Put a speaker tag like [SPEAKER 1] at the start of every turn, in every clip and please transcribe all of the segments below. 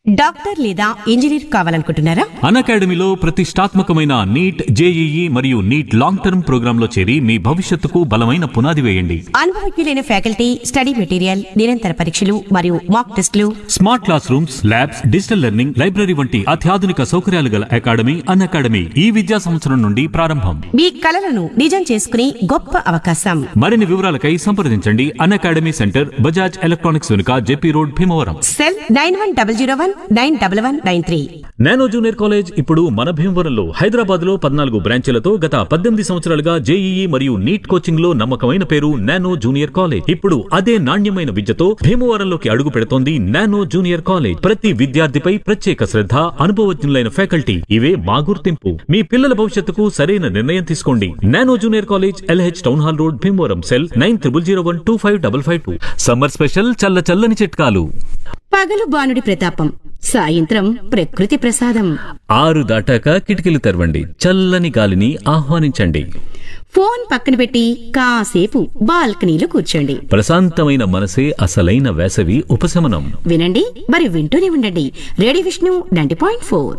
[SPEAKER 1] doctor లేదా engineer కావాలనుకుంటున్నారా
[SPEAKER 2] అన్ అకాడమీలో ప్రతిష్టాత్మకమైన నీట్ జేఈఈ మరియు నీట్ లాంగ్ టర్మ్ ప్రోగ్రాంలో చేరి మీ భవిష్యత్తుకు బలమైన పునాది వేయండి
[SPEAKER 1] అనుభవజ్ఞులైన ఫ్యాకల్టీ స్టడీ మెటీరియల్ నిరంతర పరీక్షలు మరియు మాక్ టెస్టులు
[SPEAKER 2] smart classrooms labs digital learning library వంటి అత్యాధునిక సౌకర్యాలు గల అకాడమీ అన్ అకాడమీ ఈ విద్యా సంవత్సరం నుండి ప్రారంభం
[SPEAKER 1] మీ కలలను నిజం చేసుకునే గొప్ప అవకాశం
[SPEAKER 2] మరిన్ని వివరాలకై సంప్రదించండి Unacademy centre Bajaj electronics వెనుక JP road Bhimavaram
[SPEAKER 1] cell nine one double zero one nine double one nine three
[SPEAKER 2] nano junior college ఇప్పుడు మన భీమవరంలో హైదరాబాద్ లో పద్నాలుగు బ్రాంచీలతో గత పద్దెనిమిది సంవత్సరాలుగా జేఈఈ మరియు నీట్ కోచింగ్ లో నమ్మకమైన పేరు నానో జూనియర్ కాలేజ్ ఇప్పుడు అదే నాణ్యమైన విద్యతో భీమవరంలోకి అడుగు పెడుతోంది నానో జూనియర్ కాలేజ్ ప్రతి విద్యార్థిపై ప్రత్యేక శ్రద్ధ అనుభవజ్ఞులైన ఫ్యాకల్టీ ఇవే మా గుర్తింపు మీ పిల్లల భవిష్యత్తుకు సరైన నిర్ణయం తీసుకోండి nano junior college LH town hall road Bhimavaram cell nine triple zero one two five double five two summer special చల్ల చల్లని చిట్కాలు
[SPEAKER 1] పగలు బానుడి ప్రతాపం సాయంత్రం ప్రకృతి ప్రసాదం
[SPEAKER 2] ఆరు దాటాక కిటికీలు తెరవండి చల్లని గాలిని ఆహ్వానించండి
[SPEAKER 1] ఫోన్ పక్కన పెట్టి కాసేపు బాల్కనీలో కూర్చోండి
[SPEAKER 2] ప్రశాంతమైన మనసే అసలైన వేసవి ఉపశమనం
[SPEAKER 1] వినండి మరి వింటూనే ఉండండి radio Vishnu ninety point four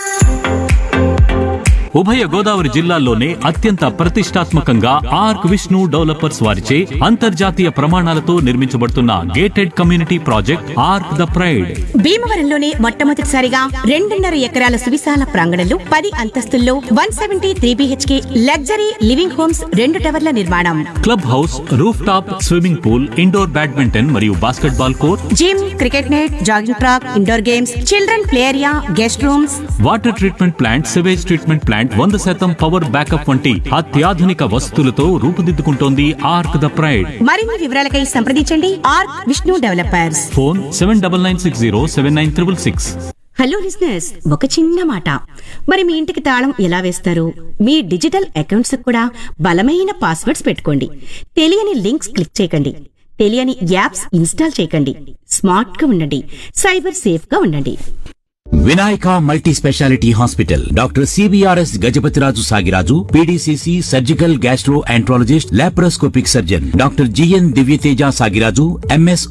[SPEAKER 2] ఉభయ గోదావరి జిల్లాల్లోనే అత్యంత ప్రతిష్టాత్మకంగా ఆర్క్ విష్ణు డెవలపర్స్ వారిచే అంతర్జాతీయ ప్రమాణాలతో నిర్మించబడుతున్న gated community project arc the pride
[SPEAKER 1] భీమవరంలోనే మొట్టమొదటిసారిగా రెండున్నర ఎకరాల సువిశాల ప్రాంగణంలో పది అంతస్తుల్లో one seventy three BHK luxury living homes రెండు టవర్ల నిర్మాణం
[SPEAKER 2] clubhouse rooftop swimming pool indoor badminton మరియు basketball court
[SPEAKER 1] gym cricket net jogging track indoor games children play area guest rooms
[SPEAKER 2] water treatment plant sewage treatment plant వంద శాతం power backup వంటి అత్యాధునిక వసతులతో రూపుదిద్దుకుంటోంది arc the pride
[SPEAKER 1] మరిన్ని వివరాలకై సంప్రదించండి R Vishnu developers
[SPEAKER 2] phone seven double nine six zero seven nine triple six
[SPEAKER 1] hello listeners ఒక చిన్న మాట మరి మీ ఇంటికి తాళం ఎలా వేస్తారు మీ డిజిటల్ అకౌంట్స్ కూడా బలమైన పాస్వర్డ్స్ పెట్టుకోండి తెలియని లింక్స్ క్లిక్ చేయకండి తెలియని యాప్స్ ఇన్స్టాల్ చేయకండి స్మార్ట్ గా ఉండండి సైబర్ సేఫ్ గా ఉండండి
[SPEAKER 3] Vinayaka multi speciality hospital doctor CBRS Gajapathiraju Sagiraju PDCC surgical gastroenterologist laparoscopic surgeon doctor GN Divyateja Sagiraju MS